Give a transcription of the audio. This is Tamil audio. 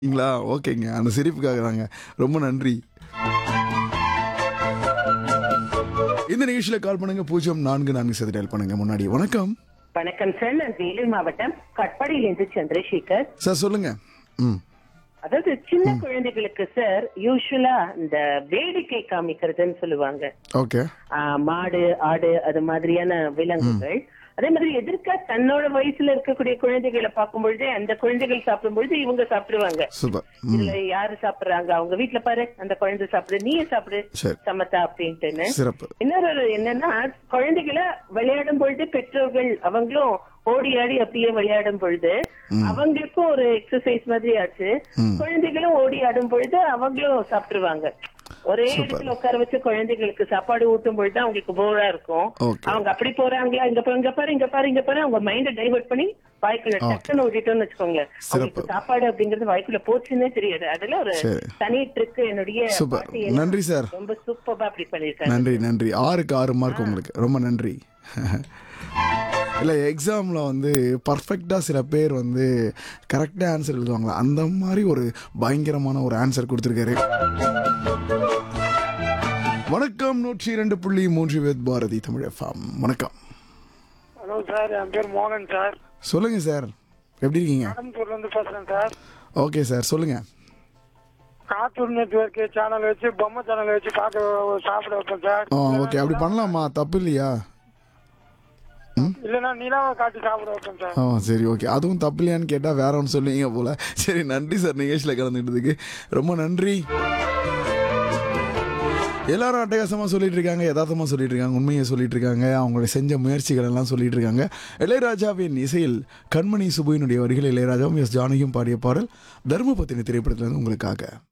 ங்களா ஓகேங்க அந்த சிரிப்புக்காக தாங்க ரொம்ப நன்றி இந்த நிகழ்ச்சியில் கால் பண்ணுங்க பூஜ்ஜியம் நான்கு நான்கு சதி டயல் பண்ணுங்க முன்னாடி வணக்கம் வணக்கம் சார் நான் வேலூர் மாவட்டம் கட்பாடியிலிருந்து சந்திரசேகர் சார் சொல்லுங்க ம் அதாவது சின்ன குழந்தைகளுக்கு சார் யூஸ்வலா இந்த வேடிக்கை காமிக்கிறதுன்னு சொல்லுவாங்க ஓகே ஆ, மாடு ஆடு அது மாதிரியான விலங்குகள் அதே மாதிரி எதிர்க்க தன்னோட வயசுல இருக்கக்கூடிய குழந்தைகளை பார்க்கும் பொழுது அந்த குழந்தைகள் சாப்பிடும் பொழுது இவங்க சாப்பிடுவாங்க சூப்பர் ம் இதுல யாரு சாப்பிடுறாங்க அவங்க வீட்டுல பாரு அந்த குழந்தை சாப்பிடு நீயே சாப்பிடு சரி சமத்தா அப்படின்ட்டுன்னு சிறப்பு இன்னொரு ஒரு என்னன்னா குழந்தைகளை விளையாடும் பொழுது பெற்றோர்கள் அவங்களும் ஓடி ஆடி அப்படியே விளையாடும் பொழுது அவங்களுக்கும் ஒரு எக்ஸசைஸ் மாதிரி ஆச்சு குழந்தைகளும் ஓடி ஆடும் பொழுது அவங்களும் சாப்பிட்டுருவாங்க ஒரே இடத்துல உட்கார வச்சு குழந்தைகளுக்கு சாப்பாடு ஊட்டும் பொழுது அவங்களுக்கு போரா இருக்கும் ஓகே அவங்க அப்படி போறாங்களா இங்க பாரு இங்க பாரு இங்க பாரு இங்க பாரு அவங்க மைண்ட டைவர்ட் பண்ணி வாய்க்குள்ள டக்குன்னு ஊட்டிட்டோம்னு வச்சுக்கோங்களேன் அவங்களுக்கு சாப்பாடு அப்படிங்கிறது வாய்க்குள்ள போச்சுன்னே தெரியாது அதுல ஒரு சரி. தனி ட்ரிக் என்னுடைய சூப்பர் பாட்டி எனக்கு நன்றி சார் ரொம்ப சூப்பரா அப்படி பண்ணிருக்காங்க நன்றி நன்றி ஆறுக்கு ஆறு மார்க் உங்களுக்கு ரொம்ப நன்றி இல்லை எக்ஸாமில் வந்து பர்ஃபெக்டாக சில பேர் வந்து கரெக்டாக ஆன்சர் எழுதுவாங்களா அந்த மாதிரி ஒரு பயங்கரமான ஒரு ஆன்சர் கொடுத்துருக்காரு வணக்கம் நூற்றி இரண்டு புள்ளி மூன்று வேத் பாரதி தமிழ் எஃப்எம் வணக்கம் ஹலோ சார் என் பேர் மோகன் சார் சொல்லுங்க சார் எப்படி இருக்கீங்க கடம்பூர்ல இருந்து பேசுறேன் சார் ஓகே சார் சொல்லுங்க கார்ட்டூன் நெட்ஒர்க் சேனல் வச்சு பொம்மை சேனல் வச்சு பார்க்க சாப்பிட வைப்பேன் சார் ஆ ஓகே அப்படி பண்ணலாமா தப்பு இல்லையா இல்லைன்னா நிலாவை காட்டி சாப்பிட வைப்பேன் சார் ஆ சரி ஓகே அதுவும் தப்பு இல்லையான்னு கேட்டால் வேற ஒன்று சொல்லுவீங்க போல சரி நன்றி சார் நிகழ்ச்சியில் கலந்துக்கிட்டதுக்கு ரொம்ப நன்றி எல்லாரும் அட்டகாசமாக சொல்லிட்டு இருக்காங்க யதார்த்தமாக சொல்லிட்டு இருக்காங்க உண்மையை சொல்லிட்டு இருக்காங்க அவங்களுடைய செஞ்ச முயற்சிகள் எல்லாம் சொல்லிட்டு இருக்காங்க இளையராஜாவின் இசையில் கண்மணி சுபுவினுடைய வரிகள் இளையராஜாவும் எஸ் ஜானகியும் பாடிய பாடல் தர்மபத்தினி திரைப்படத்திலிருந்து உங்களுக்காக